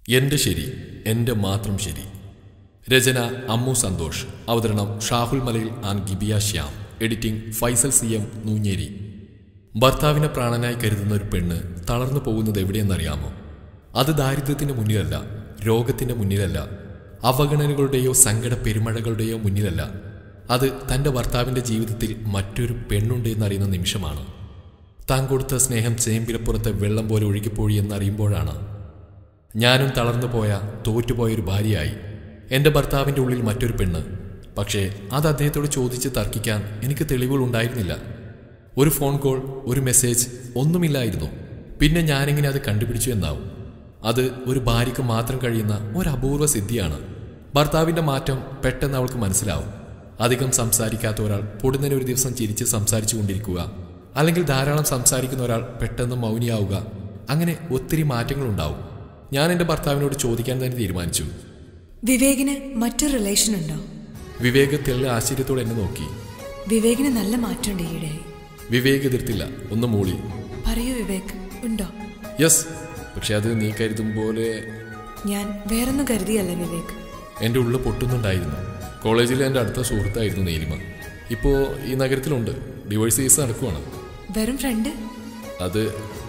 എന്റെ ശരി എന്റെ മാത്രം ശരി രചന അമ്മു സന്തോഷ് അവതരണം Shahul Malayil and Gibiya Shyam editing Faisal C M Noonjeri ഭർത്താവിനെ പ്രാണനായി കരുതുന്ന ഒരു പെണ്ണ് തളർന്നു പോകുന്നത് എവിടെയെന്നറിയാമോ അത് ദാരിദ്ര്യത്തിന്റെ മുന്നിലല്ല രോഗത്തിന്റെ മുന്നിലല്ല അവഗണനകളുടെയോ സങ്കട പെരുമഴകളുടെയോ മുന്നിലല്ല അത് തന്റെ ഭർത്താവിന്റെ ജീവിതത്തിൽ മറ്റൊരു പെണ്ണുണ്ട് എന്നറിയുന്ന നിമിഷമാണ് താൻ കൊടുത്ത സ്നേഹം ചേമ്പിലപ്പുറത്തെ വെള്ളം പോലെ ഒഴുകിപ്പോയി എന്നറിയുമ്പോഴാണ് ഞാനും തളർന്നു പോയ തോറ്റുപോയൊരു ഭാര്യയായി എൻ്റെ ഭർത്താവിൻ്റെ ഉള്ളിൽ മറ്റൊരു പെണ്ണ് പക്ഷേ അത് അദ്ദേഹത്തോട് ചോദിച്ച് തർക്കിക്കാൻ എനിക്ക് തെളിവുകൾ ഉണ്ടായിരുന്നില്ല ഒരു ഫോൺ കോൾ ഒരു മെസ്സേജ് ഒന്നുമില്ലായിരുന്നു പിന്നെ ഞാനെങ്ങനെ അത് കണ്ടുപിടിച്ചു എന്നാവും അത് ഒരു ഭാര്യയ്ക്ക് മാത്രം കഴിയുന്ന ഒരു അപൂർവ സിദ്ധിയാണ് ഭർത്താവിൻ്റെ മാറ്റം പെട്ടെന്ന് അവൾക്ക് മനസ്സിലാവും അധികം സംസാരിക്കാത്ത ഒരാൾ പൊടുന്നതിന് ഒരു ദിവസം ചിരിച്ച് സംസാരിച്ചു കൊണ്ടിരിക്കുക അല്ലെങ്കിൽ ധാരാളം സംസാരിക്കുന്ന ഒരാൾ പെട്ടെന്ന് മൗനിയാവുക അങ്ങനെ ഒത്തിരി മാറ്റങ്ങളുണ്ടാവും ഞാൻ എൻ്റെ ഭർത്താവിനോട് ചോദിക്കാൻ തന്നെ തീരുമാനിച്ചു വിവേകിന് മറ്റൊരു റിലേഷൻ ഉണ്ടോ വിവേക് തെള്ള ആശ്ചര്യത്തോടെ എന്നെ നോക്കി വിവേകിന് നല്ല മാറ്റമുണ്ട് ഈയിടെ വിവേക് എതിർത്തില്ല ഒന്ന് മൂളി പറയൂ വിവേക് ഉണ്ടോ യെസ് പക്ഷെ അത് നീ കരുതും പോലെ ഞാൻ വേറൊന്നും കരുതിയല്ല വിവേക് എൻ്റെ ഉള്ളിൽ പൊട്ടുന്നുണ്ടായിരുന്നു കോളേജിലെ എൻ്റെ അടുത്ത സുഹൃത്തായിരുന്നു നീലിമ ഇപ്പോൾ ഈ നഗരത്തിലുണ്ട് ഡിവോഴ്സ് കേസ് നടക്കുവാണ് വെറും ഫ്രണ്ട് അത്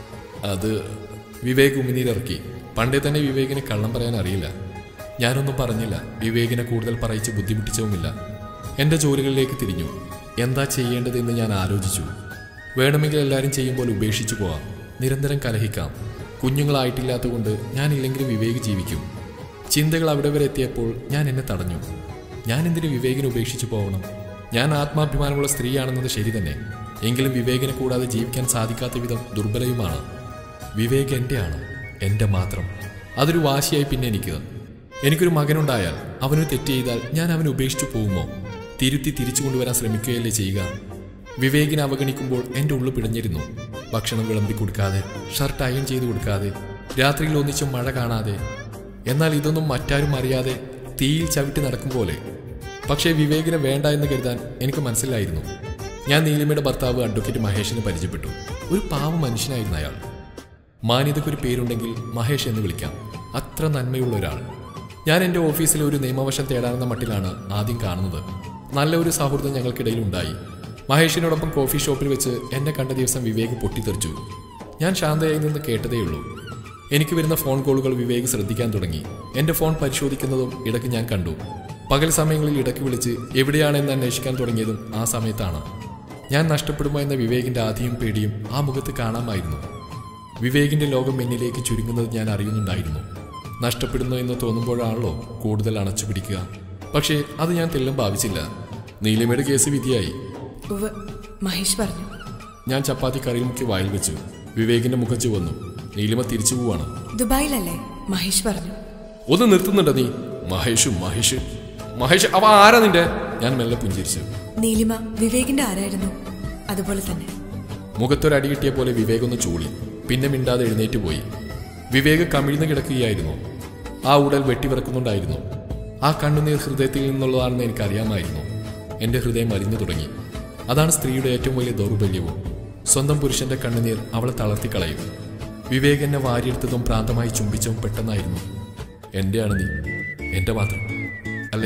അത് വിവേക് ഉമിനീരിറക്കി പണ്ടേ തന്നെ വിവേകിന് കള്ളം പറയാൻ അറിയില്ല ഞാനൊന്നും പറഞ്ഞില്ല വിവേകിനെ കൂടുതൽ പറയിച്ച് ബുദ്ധിമുട്ടിച്ചതുമില്ല എൻ്റെ ജോലികളിലേക്ക് തിരിഞ്ഞു എന്താ ചെയ്യേണ്ടതെന്ന് ഞാൻ ആലോചിച്ചു വേണമെങ്കിൽ എല്ലാവരും ചെയ്യുമ്പോൾ ഉപേക്ഷിച്ചു പോവാം നിരന്തരം കലഹിക്കാം കുഞ്ഞുങ്ങളായിട്ടില്ലാത്തതുകൊണ്ട് ഞാനില്ലെങ്കിൽ വിവേക് ജീവിക്കും ചിന്തകൾ അവിടെ വരെ എത്തിയപ്പോൾ ഞാൻ എന്നെ തടഞ്ഞു ഞാൻ എന്തിന് വിവേകിനെ ഉപേക്ഷിച്ചു പോകണം ഞാൻ ആത്മാഭിമാനമുള്ള സ്ത്രീയാണെന്നത് ശരി തന്നെ എങ്കിലും വിവേകിനെ കൂടാതെ ജീവിക്കാൻ സാധിക്കാത്ത വിധം ദുർബലയുമാണ് വിവേക് എന്റെയാണ് എന്റെ മാത്രം അതൊരു വാശിയായി പിന്നെ എനിക്ക് എനിക്കൊരു മകനുണ്ടായാൽ അവനൊരു തെറ്റ് ചെയ്താൽ ഞാൻ അവനെ ഉപേക്ഷിച്ചു പോകുമോ തിരുത്തി തിരിച്ചു കൊണ്ടുവരാൻ ശ്രമിക്കുകയല്ലേ ചെയ്യുക വിവേകിനെ അവഗണിക്കുമ്പോൾ എൻ്റെ ഉള്ളു പിടഞ്ഞിരുന്നു ഭക്ഷണം വിളമ്പി കൊടുക്കാതെ ഷർട്ട് അയൺ ചെയ്തു കൊടുക്കാതെ രാത്രിയിൽ ഒന്നിച്ചും മഴ കാണാതെ എന്നാൽ ഇതൊന്നും മറ്റാരും അറിയാതെ തീയിൽ ചവിട്ടി നടക്കും പോലെ പക്ഷേ വിവേകിനെ വേണ്ട എന്ന് കരുതാൻ എനിക്ക് മനസ്സിലായിരുന്നു ഞാൻ നീലിമയുടെ ഭർത്താവ് അഡ്വക്കേറ്റ് മഹേഷിനെ പരിചയപ്പെട്ടു ഒരു പാവ മനുഷ്യനായിരുന്നു അയാൾ മാന്യതയ്ക്കൊരു പേരുണ്ടെങ്കിൽ മഹേഷ് എന്ന് വിളിക്കാം അത്ര നന്മയുള്ള ഒരാൾ ഞാൻ എൻ്റെ ഓഫീസിൽ ഒരു നിയമവശം തേടാനെന്ന മട്ടിലാണ് ആദ്യം കാണുന്നത് നല്ല ഒരു സൗഹൃദം ഞങ്ങൾക്കിടയിൽ ഉണ്ടായി മഹേഷിനോടൊപ്പം കോഫി ഷോപ്പിൽ വെച്ച് എന്നെ കണ്ട ദിവസം വിവേക് പൊട്ടിത്തെറിച്ചു ഞാൻ ശാന്തയായി നിന്ന് കേട്ടതേയുള്ളൂ എനിക്ക് വരുന്ന ഫോൺ കോളുകൾ വിവേക് ശ്രദ്ധിക്കാൻ തുടങ്ങി എൻ്റെ ഫോൺ പരിശോധിക്കുന്നതും ഇടയ്ക്ക് ഞാൻ കണ്ടു പകൽ സമയങ്ങളിൽ ഇടയ്ക്ക് വിളിച്ച് എവിടെയാണെന്ന് അന്വേഷിക്കാൻ തുടങ്ങിയതും ആ സമയത്താണ് ഞാൻ നഷ്ടപ്പെടുമോ എന്ന വിവേകിന്റെ ആധിയും പേടിയും ആ മുഖത്ത് കാണാമായിരുന്നു വിവേകിന്റെ ലോകം എന്നിലേക്ക് ചുരുങ്ങുന്നത് ഞാൻ അറിയുന്നുണ്ടായിരുന്നു നഷ്ടപ്പെടുന്നു എന്ന് തോന്നുമ്പോഴാണല്ലോ കൂടുതൽ അണച്ചു പിടിക്കുക പക്ഷേ അത് ഞാൻ തെല്ലും ഭാവിച്ചില്ല നീലിമയുടെ കേസ് വിധിയായി ഉവ് മഹേഷ് പറഞ്ഞു ഞാൻ ചപ്പാത്തി കറിയിൽ മുക്കി വായിൽ വെച്ചു വിവേകിന്റെ മുഖം ചുവന്നു നീലിമ തിരിച്ചു പോവാണ് ദുബായിലല്ലേ മഹേഷ് പറഞ്ഞു ഒന്ന് നിർത്തുന്നുണ്ടോ നീ മഹേഷു മഹേഷ് മഹേഷ് അവ ആരാ നിന്റെ ഞാൻ മെല്ലെ പുഞ്ചിരിച്ചു നീലിമ വിവേകിന്റെ ആരായിരുന്നു അതുപോലെ തന്നെ മുഖത്തൊരടി കിട്ടിയ പോലെ വിവേക് ഒന്ന് ചൂളി പിന്നെ മിണ്ടാതെ എഴുന്നേറ്റ് പോയി വിവേക് കമിഴ്ന്ന് കിടക്കുകയായിരുന്നു ആ ഉടൽ വെട്ടിവിറക്കുന്നുണ്ടായിരുന്നു ആ കണ്ണുനീർ ഹൃദയത്തിൽ നിന്നുള്ളതാണെന്ന് എനിക്കറിയാമായിരുന്നു എന്റെ ഹൃദയം അരിഞ്ഞു തുടങ്ങി അതാണ് സ്ത്രീയുടെ ഏറ്റവും വലിയ ദൗർബല്യവും സ്വന്തം പുരുഷന്റെ കണ്ണുനീർ അവളെ തളർത്തിക്കളയും വിവേക് എന്നെ വാരിയെടുത്തതും പ്രാന്തമായി ചുംബിച്ചതും പെട്ടെന്നായിരുന്നു എന്റെയാണ് നീ എന്റെ മാത്രം അല്ലേ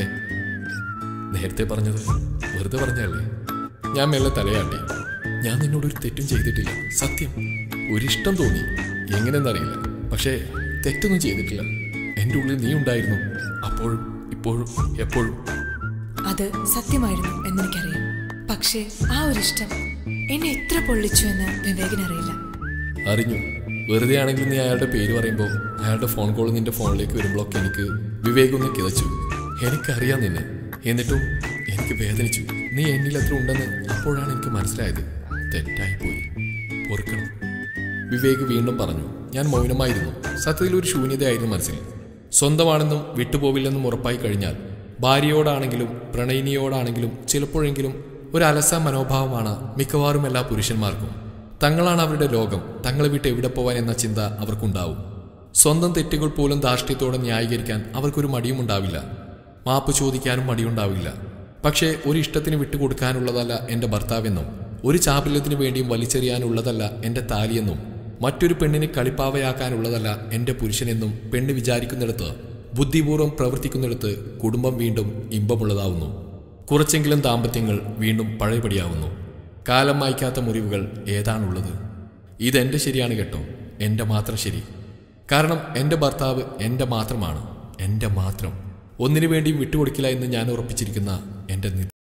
നേരത്തെ പറഞ്ഞത് വെറുതെ പറഞ്ഞല്ലേ ഞാൻ മെല്ലെ തലയാട്ടി ഞാൻ നിന്നോട് ഒരു തെറ്റും ചെയ്തിട്ടില്ല സത്യം ഒരിഷ്ടം തോന്നി എങ്ങനെയെന്നറിയില്ല പക്ഷേ തെറ്റൊന്നും ചെയ്തിട്ടില്ല എൻ്റെ ഉള്ളിൽ നീ ഉണ്ടായിരുന്നു അപ്പോഴും ഇപ്പോഴും എപ്പോഴും അത് സത്യമായിരുന്നു എന്നെനിക്കറിയാം പക്ഷേ ആ ഒരു ഇഷ്ടം എന്നെ എത്ര പൊള്ളിച്ചു എന്ന് വിവേകിനറിയില്ല അറിഞ്ഞു വെറുതെ ആണെങ്കിൽ നീ അയാളുടെ പേര് പറയുമ്പോൾ അയാളുടെ ഫോൺ കോൾ നിന്റെ ഫോണിലേക്ക് വരുമ്പോഴൊക്കെ എനിക്ക് വിവേകൊന്ന് കിതച്ചു എനിക്കറിയാം നിന്നെ എന്നിട്ടും എനിക്ക് വേദനിച്ചു നീ എന്നിൽ എത്ര ഉണ്ടെന്ന് അപ്പോഴാണ് എനിക്ക് മനസ്സിലായത് തെറ്റായിപ്പോയി പൊറുക്കണം വിവേക് വീണ്ടും പറഞ്ഞു ഞാൻ മൗനമായിരുന്നു സത്യത്തിൽ ഒരു ശൂന്യതയായിരുന്നു മനസ്സിൽ സ്വന്തമാണെന്നും വിട്ടുപോവില്ലെന്നും ഉറപ്പായി കഴിഞ്ഞാൽ ഭാര്യയോടാണെങ്കിലും പ്രണയിനിയോടാണെങ്കിലും ചിലപ്പോഴെങ്കിലും ഒരു അലസ മനോഭാവമാണ് മിക്കവാറും എല്ലാ പുരുഷന്മാർക്കും തങ്ങളാണ് അവരുടെ ലോകം തങ്ങളെ വിട്ട് എവിടെ പോവാൻ എന്ന ചിന്ത അവർക്കുണ്ടാവും സ്വന്തം തെറ്റുകൾ പോലും ധാർഷ്ട്യത്തോടെ ന്യായീകരിക്കാൻ അവർക്കൊരു മടിയും ഉണ്ടാവില്ല മാപ്പ് ചോദിക്കാനും മടിയുണ്ടാവില്ല പക്ഷേ ഒരു ഇഷ്ടത്തിന് വിട്ടുകൊടുക്കാനുള്ളതല്ല എൻ്റെ ഭർത്താവെന്നും ഒരു ചാപല്യത്തിനു വേണ്ടിയും വലിച്ചെറിയാനുള്ളതല്ല എൻ്റെ താലിയെന്നും മറ്റൊരു പെണ്ണിനെ കളിപ്പാവയാക്കാനുള്ളതല്ല എൻ്റെ പുരുഷനെന്നും പെണ്ണ് വിചാരിക്കുന്നിടത്ത് ബുദ്ധിപൂർവ്വം പ്രവർത്തിക്കുന്നിടത്ത് കുടുംബം വീണ്ടും ഇമ്പമുള്ളതാവുന്നു കുറച്ചെങ്കിലും ദാമ്പത്യങ്ങൾ വീണ്ടും പഴയപടിയാവുന്നു കാലം മായ്ക്കാത്ത മുറിവുകൾ ഏതാണുള്ളത് ഇതെന്റെ ശരിയാണ് കേട്ടോ എൻ്റെ മാത്രം ശരി കാരണം എൻ്റെ ഭർത്താവ് എൻ്റെ മാത്രമാണ് എൻ്റെ മാത്രം ഒന്നിനു വേണ്ടിയും വിട്ടുകൊടുക്കില്ല എന്ന് ഞാൻ ഉറപ്പിച്ചിരിക്കുന്ന എൻ്റെ